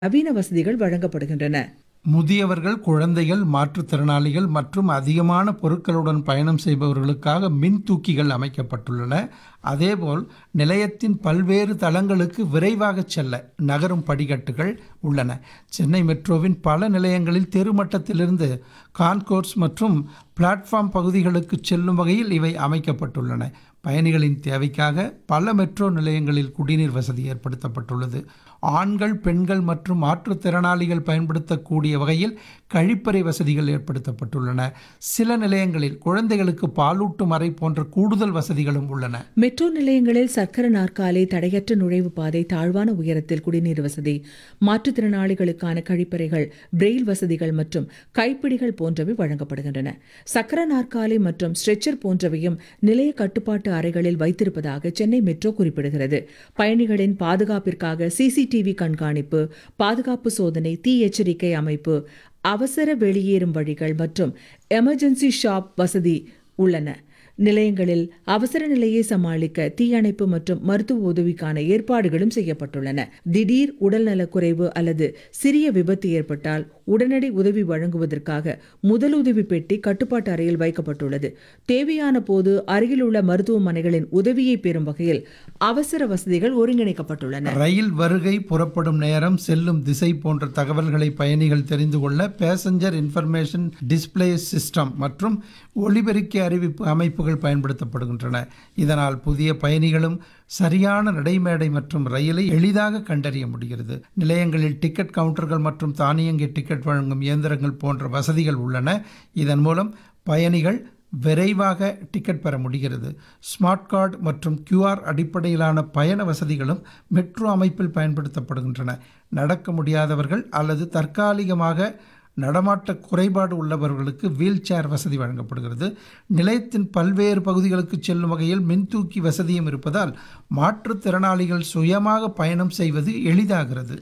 நவீன வசதிகள் வழங்கப்படுகின்றன முதியவர்கள் குழந்தைகள் மாற்றுத்திறனாளிகள் மற்றும் அதிகமான பொருட்களுடன் பயணம் செய்பவர்களுக்காக மின் தூக்கிகள் அமைக்கப்பட்டுள்ளன அதேபோல் நிலையத்தின் பல்வேறு தளங்களுக்கு விரைவாக செல்ல நகரும் படிக்கட்டுகள் உள்ளன சென்னை மெட்ரோவின் பல நிலையங்களில் தெருமட்டத்திலிருந்து கான்கோர்ஸ் மற்றும் பிளாட்ஃபார்ம் பகுதிகளுக்கு செல்லும் வகையில் இவை அமைக்கப்பட்டுள்ளன பயணிகளின் தேவைக்காக பல மெட்ரோ நிலையங்களில் குடிநீர் வசதி ஏற்படுத்தப்பட்டுள்ளது ஆண்கள் பெண்கள் மற்றும் மாற்றுத்திறனாளிகள் பயன்படுத்தக்கூடிய வகையில் கழிப்பறை வசதிகள் ஏற்படுத்தப்பட்டுள்ளன சில நிலையங்களில் குழந்தைகளுக்கு பாலூட்டும் அறை போன்ற கூடுதல் வசதிகளும் உள்ளன மெட்ரோ நிலையங்களில் சக்கர நாற்காலி தடையற்ற நுழைவு பாதை தாழ்வான உயரத்தில் குடிநீர் வசதி மாற்றுத்திறனாளிகளுக்கான கழிப்பறைகள் பிரெயில் வசதிகள் மற்றும் கைப்பிடிகள் போன்றவை வழங்கப்படுகின்றன சக்கர நாற்காலி மற்றும் ஸ்ட்ரெச்சர் போன்றவையும் நிலைய கட்டுப்பாட்டு அறைகளில் வைத்திருப்பதாக சென்னை மெட்ரோ குறிப்பிடுகிறது பயணிகளின் பாதுகாப்பிற்காக சிசிடிவி கண்காணிப்பு பாதுகாப்பு சோதனை தீ எச்சரிக்கை அமைப்பு அவசர வெளியேறும் வழிகள் மற்றும் எமர்ஜென்சி ஷாப் வசதி உள்ளன நிலையங்களில் அவசர நிலையை சமாளிக்க தீயணைப்பு மற்றும் மருத்துவ உதவிக்கான ஏற்பாடுகளும் செய்யப்பட்டுள்ளன திடீர் உடல்நலக் குறைவு அல்லது சிறிய விபத்து ஏற்பட்டால் உடனடி உதவி வழங்குவதற்காக முதலுதவி பெட்டி கட்டுப்பாட்டு அறையில் வைக்கப்பட்டுள்ளது தேவையான போது அருகிலுள்ள மருத்துவமனைகளின் உதவியை பெறும் வகையில் அவசர வசதிகள் ஒருங்கிணைக்கப்பட்டுள்ளன ரயில் வருகை புறப்படும் நேரம் செல்லும் திசை போன்ற தகவல்களை பயணிகள் தெரிந்து கொள்ள பேசஞ்சர் இன்ஃபர்மேஷன் டிஸ்ப்ளே சிஸ்டம் மற்றும் ஒலிபெருக்கி அறிவிப்பு அமைப்புகள் பயன்படுத்தப்படுகின்றன இதனால் புதிய பயணிகளும் சரியான நடைமேடை மற்றும் ரயிலை எளிதாக கண்டறிய முடிகிறது நிலையங்களில் டிக்கெட் கவுண்டர்கள் மற்றும் தானியங்கி டிக்கெட் வழங்கும் இயந்திரங்கள் போன்ற வசதிகள் உள்ளன இதன் மூலம் பயணிகள் விரைவாக டிக்கெட் பெற முடிகிறது ஸ்மார்ட் கார்டு மற்றும் கியூஆர் அடிப்படையிலான பயண வசதிகளும் மெட்ரோ அமைப்பில் பயன்படுத்தப்படுகின்றன நடக்க முடியாதவர்கள் அல்லது தற்காலிகமாக நடமாட்ட குறைபாடு உள்ளவர்களுக்கு வீல் சேர் வசதி வழங்கப்படுகிறது நிலையத்தின் பல்வேறு பகுதிகளுக்கு செல்லும் வகையில் மின்தூக்கி வசதியும் இருப்பதால் மாற்றுத்திறனாளிகள் சுயமாக பயணம் செய்வது எளிதாகிறது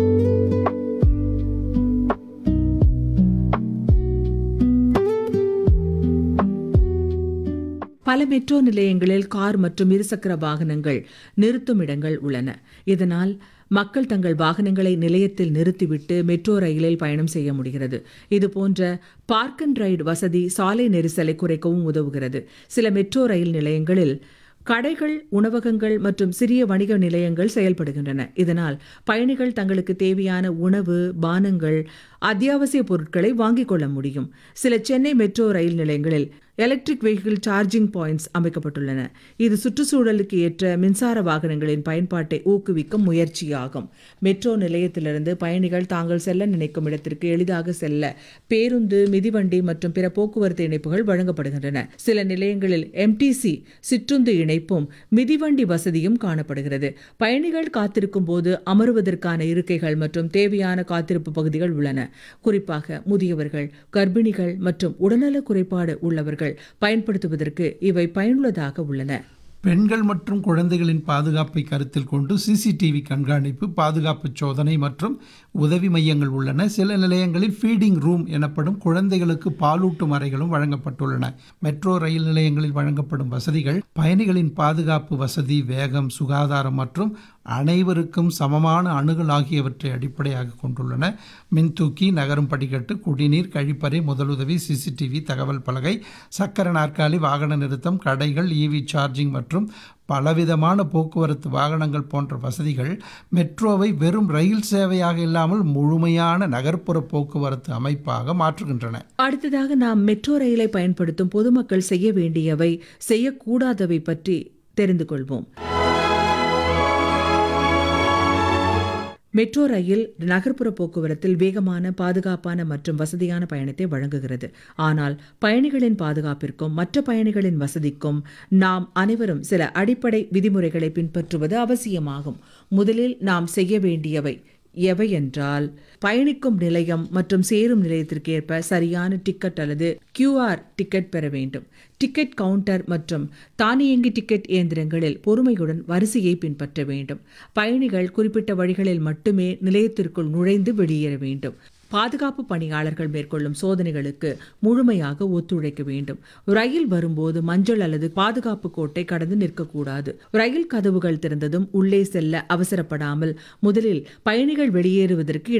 பல மெட்ரோ நிலையங்களில் கார் மற்றும் இருசக்கர வாகனங்கள் நிறுத்தும் இடங்கள் உள்ளன இதனால் மக்கள் தங்கள் வாகனங்களை நிலையத்தில் நிறுத்திவிட்டு மெட்ரோ ரயிலில் பயணம் செய்ய முடிகிறது இதுபோன்ற பார்க் அண்ட் ரைடு வசதி சாலை நெரிசலை குறைக்கவும் உதவுகிறது சில மெட்ரோ ரயில் நிலையங்களில் கடைகள் உணவகங்கள் மற்றும் சிறிய வணிக நிலையங்கள் செயல்படுகின்றன இதனால் பயணிகள் தங்களுக்கு தேவையான உணவு பானங்கள் அத்தியாவசிய பொருட்களை வாங்கிக் கொள்ள முடியும் சில சென்னை மெட்ரோ ரயில் நிலையங்களில் எலக்ட்ரிக் வெஹிக்கிள் சார்ஜிங் பாயிண்ட்ஸ் அமைக்கப்பட்டுள்ளன இது சுற்றுச்சூழலுக்கு ஏற்ற மின்சார வாகனங்களின் பயன்பாட்டை ஊக்குவிக்கும் முயற்சியாகும் மெட்ரோ நிலையத்திலிருந்து பயணிகள் தாங்கள் செல்ல நினைக்கும் இடத்திற்கு எளிதாக செல்ல பேருந்து மிதிவண்டி மற்றும் பிற போக்குவரத்து இணைப்புகள் வழங்கப்படுகின்றன சில நிலையங்களில் எம்டிசி சிற்றுந்து இணைப்பும் மிதிவண்டி வசதியும் காணப்படுகிறது பயணிகள் காத்திருக்கும் போது அமருவதற்கான இருக்கைகள் மற்றும் தேவையான காத்திருப்பு பகுதிகள் உள்ளன குறிப்பாக முதியவர்கள் கர்ப்பிணிகள் மற்றும் உடல்நல குறைபாடு உள்ளவர்கள் பயன்படுத்துவதற்கு இவை பயனுள்ளதாக உள்ளன பெண்கள் மற்றும் குழந்தைகளின் பாதுகாப்பை கருத்தில் கொண்டு சிசிடிவி கண்காணிப்பு பாதுகாப்பு சோதனை மற்றும் உதவி மையங்கள் உள்ளன சில நிலையங்களில் ஃபீடிங் ரூம் எனப்படும் குழந்தைகளுக்கு பாலூட்டும் அறைகளும் வழங்கப்பட்டுள்ளன மெட்ரோ ரயில் நிலையங்களில் வழங்கப்படும் வசதிகள் பயணிகளின் பாதுகாப்பு வசதி வேகம் சுகாதாரம் மற்றும் அனைவருக்கும் சமமான அணுகல் ஆகியவற்றை அடிப்படையாக கொண்டுள்ளன மின்தூக்கி நகரும் படிக்கட்டு குடிநீர் கழிப்பறை முதலுதவி சிசிடிவி தகவல் பலகை சக்கர நாற்காலி வாகன நிறுத்தம் கடைகள் இவி சார்ஜிங் மற்றும் பலவிதமான போக்குவரத்து வாகனங்கள் போன்ற வசதிகள் மெட்ரோவை வெறும் ரயில் சேவையாக இல்லாமல் முழுமையான நகர்ப்புற போக்குவரத்து அமைப்பாக மாற்றுகின்றன அடுத்ததாக நாம் மெட்ரோ ரயிலை பயன்படுத்தும் பொதுமக்கள் செய்ய வேண்டியவை செய்யக்கூடாதவை பற்றி தெரிந்து கொள்வோம் மெட்ரோ ரயில் நகர்ப்புற போக்குவரத்தில் வேகமான பாதுகாப்பான மற்றும் வசதியான பயணத்தை வழங்குகிறது ஆனால் பயணிகளின் பாதுகாப்பிற்கும் மற்ற பயணிகளின் வசதிக்கும் நாம் அனைவரும் சில அடிப்படை விதிமுறைகளை பின்பற்றுவது அவசியமாகும் முதலில் நாம் செய்ய வேண்டியவை எவை என்றால் பயணிக்கும் நிலையம் மற்றும் சேரும் நிலையத்திற்கு ஏற்ப சரியான டிக்கெட் அல்லது கியூஆர் டிக்கெட் பெற வேண்டும் டிக்கெட் கவுண்டர் மற்றும் தானியங்கி டிக்கெட் இயந்திரங்களில் பொறுமையுடன் வரிசையை பின்பற்ற வேண்டும் பயணிகள் குறிப்பிட்ட வழிகளில் மட்டுமே நிலையத்திற்குள் நுழைந்து வெளியேற வேண்டும் பாதுகாப்பு பணியாளர்கள் மேற்கொள்ளும் சோதனைகளுக்கு முழுமையாக ஒத்துழைக்க வேண்டும் ரயில் வரும்போது மஞ்சள் அல்லது பாதுகாப்பு கோட்டை கடந்து நிற்கக்கூடாது ரயில் கதவுகள் திறந்ததும் உள்ளே செல்ல அவசரப்படாமல் முதலில் பயணிகள் வெளியேறுவதற்கு